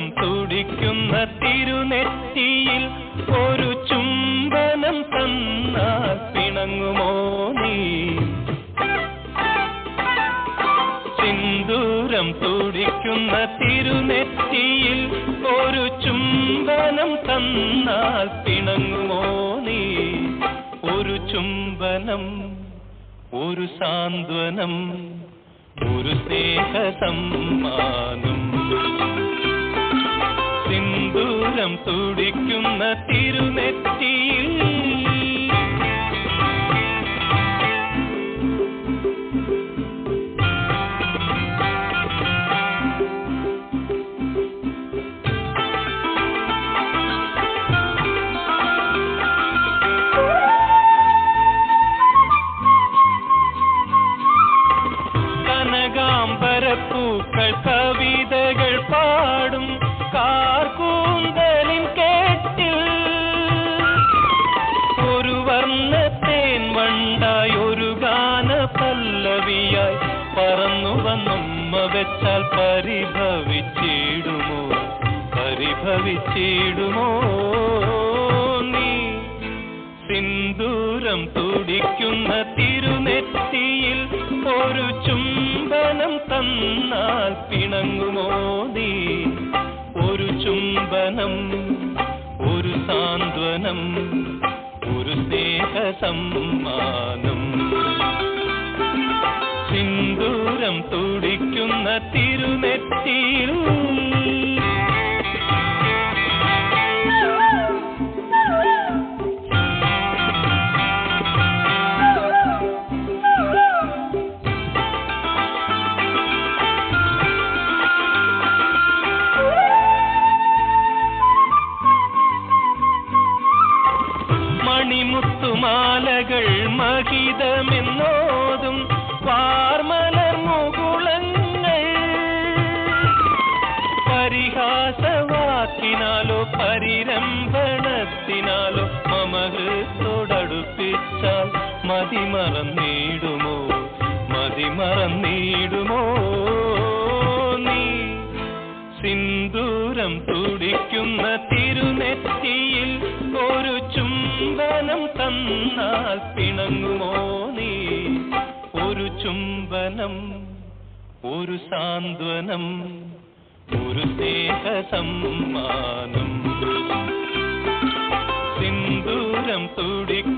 സിന്ദൂരം തുടിക്കുന്ന തിരുനെറ്റിയിൽ ഒരു ചുംബനം തന്നാൽ പിണങ്ങുമോ നീ സിന്ദൂരം തുടിക്കുന്ന തിരുനെറ്റിയിൽ ഒരു ചുംബനം തന്നാൽ പിണങ്ങുമോ നീ ഒരു ചുംബനം ഒരു സാന്ത്വനം ഒരു സ്നേഹ സമ്മാനം സിന്ദൂരം തുടിക്കുന്ന തിരുനെറ്റിയിൽ കനകാംബരപ്പൂക്കൾ കവിതകൾ പാടും കാർകൂന്തലിൻ കേട്ടിൽ ഒരു വർണ്ണത്തേൻ വണ്ടായി ഒരു ഗാന പല്ലവിയായി പറന്നു വന്നുമ്മ വെച്ചാൽ പരിഭവിച്ചിടുമോ പരിഭവിച്ചിടുമോ നീ സിന്ദൂരം തുടിക്കുന്ന തിരുനെറ്റിയിൽ ഒരു ചുംബനം തന്നാൽ പിണങ്ങുമോ നീ ഒരു ചുംബനം ഒരു സാന്ത്വനം ഒരു സ്നേഹ സമ്മാനം സിന്ദൂരം തുടിക്കുന്ന തിരുനെറ്റിയിൽ മണിമുത്തുമാലകൾ മഹിതമെന്നോതും വാർമലർ മുകുളങ്ങൾ പരിഹാസവാക്കിനാലോ പരിരംഭണത്തിനാലോ മമഹൃത്തോടടുപ്പിച്ചാൽ മതിമറന്നിടുമോ മതിമറന്നിടുമോ നീ സിന്ദൂരം തുടിക്കുന്ന തിരുനെറ്റിയിൽ ഒരു ചുംബനം തന്നാൽ പിണങ്ങുമോ നീ ഒരു ചുംബനം ഒരു സാന്ത്വനം ഒരു സ്നേഹ സമ്മാനം സിന്ദൂരം തുടിക്കുന്ന